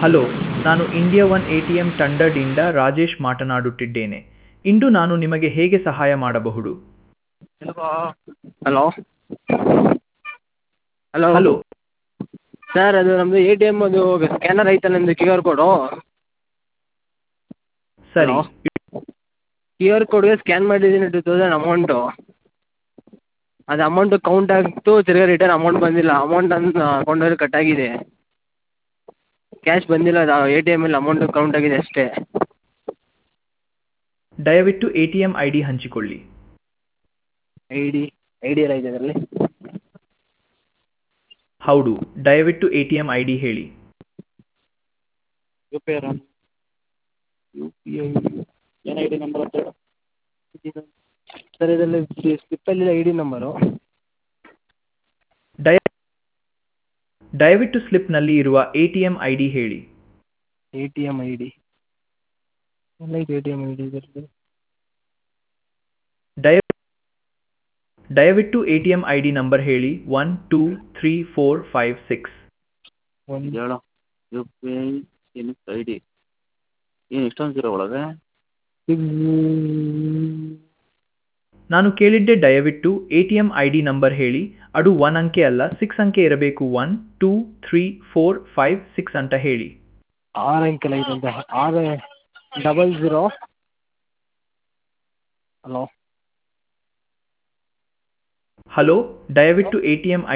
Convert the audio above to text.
hello ನಾನು India one A T M ತಂಡದಿಂದ ರಾಜೇಶ್ ಮಾತನಾಡುತ್ತಿದ್ದೇನೆ ಇಂದು ನಾನು ನಿಮಗೆ ಹೇಗೆ ಸಹಾಯ ಮಾಡಬಹುದು ಹಲೋ ಹಲೋ ಹಲೋ ಸರ್ ಅದು ನಮ್ಮದು ಎ ಟಿ ಎಮ್ ಅದು ಸ್ಕ್ಯಾನರ್ ಐತಲ್ಲ ನಿಮ್ಮದು ಕ್ಯೂ ಆರ್ ಕೋಡು ಸರಿ ಹಲೋ ಕ್ಯೂ ಆರ್ ಕೋಡ್ಗೆ ಸ್ಕ್ಯಾನ್ ಮಾಡಿದ್ದೀನಿ ಟು ತೌಸಂಡ್ ಅಮೌಂಟು ಅದು ಅಮೌಂಟು ಕೌಂಟ್ ಆಗಿತ್ತು ತಿರ್ಗಾ ರಿಟರ್ನ್ ಅಮೌಂಟ್ ಬಂದಿಲ್ಲ ಅಮೌಂಟ್ ನನ್ನ ಅಕೌಂಟಲ್ಲಿ ಕಟ್ ಆಗಿದೆ ಕ್ಯಾಶ್ ಬಂದಿಲ್ಲ ಅದು ಎ ಟಿ ಎಮ್ಮಲ್ಲಿ ಅಮೌಂಟು ಕೌಂಟ್ ಆಗಿದೆ ಅಷ್ಟೇ ದಯವಿಟ್ಟು A T M I D ಹಂಚಿಕೊಳ್ಳಿ ಐ ಡಿ ಐ ಡಿ ಎಲ್ಲ ಇದೆ ಅದರಲ್ಲಿ ಹೌದು ದಯವಿಟ್ಟು A T M I D ಹೇಳಿ ಯು ಪಿ ಐ ರನ್ ಯು ಪಿ ಐ ಏನು ಐ ಡಿ ನಂಬರ್ ಅಂತ ಹೇಳು ಸರ್ ಇದರಲ್ಲಿ ಸ್ಲಿಪ್ಪಲ್ಲಿದೆ ಐ ಡಿ ನಂಬರು ದಯ ದಯವಿಟ್ಟು ಸ್ಲಿಪ್ನಲ್ಲಿ ಇರುವ A T M I D ಹೇಳಿ A T M I D ಎಲ್ಲೈತೆ A T M I D ಇದರಲ್ಲಿ ದಯ ದಯವಿಟ್ಟು A T M I D number ಹೇಳಿ one two three four five six ಒಂದು ಹೇಳು ಯು ಪಿ ಐ ಏನಕ್ಕೆ ಐ ಡಿ ಏನು ಇಷ್ಟೊಂದು ಜೀರೋ ಒಳಗೆ ನಾನು ಕೇಳಿದ್ದೆ ದಯವಿಟ್ಟು A T M I D number ಹೇಳಿ ಅದು ಒನ್ ಅಂಕೆ ಅಲ್ಲ ಸಿಕ್ಸ್ ಅಂಕೆ ಇರಬೇಕು one two three four five six ಅಂತ ಹೇಳಿ ಆರು ಅಂಕೆಲ ಐತಂತೆ ಆರು ಡಬಲ್ ಝೀರೋ ಹಲೋ ಹಲೋ ದಯವಿಟ್ಟು ಎ ಟಿ ಎಂ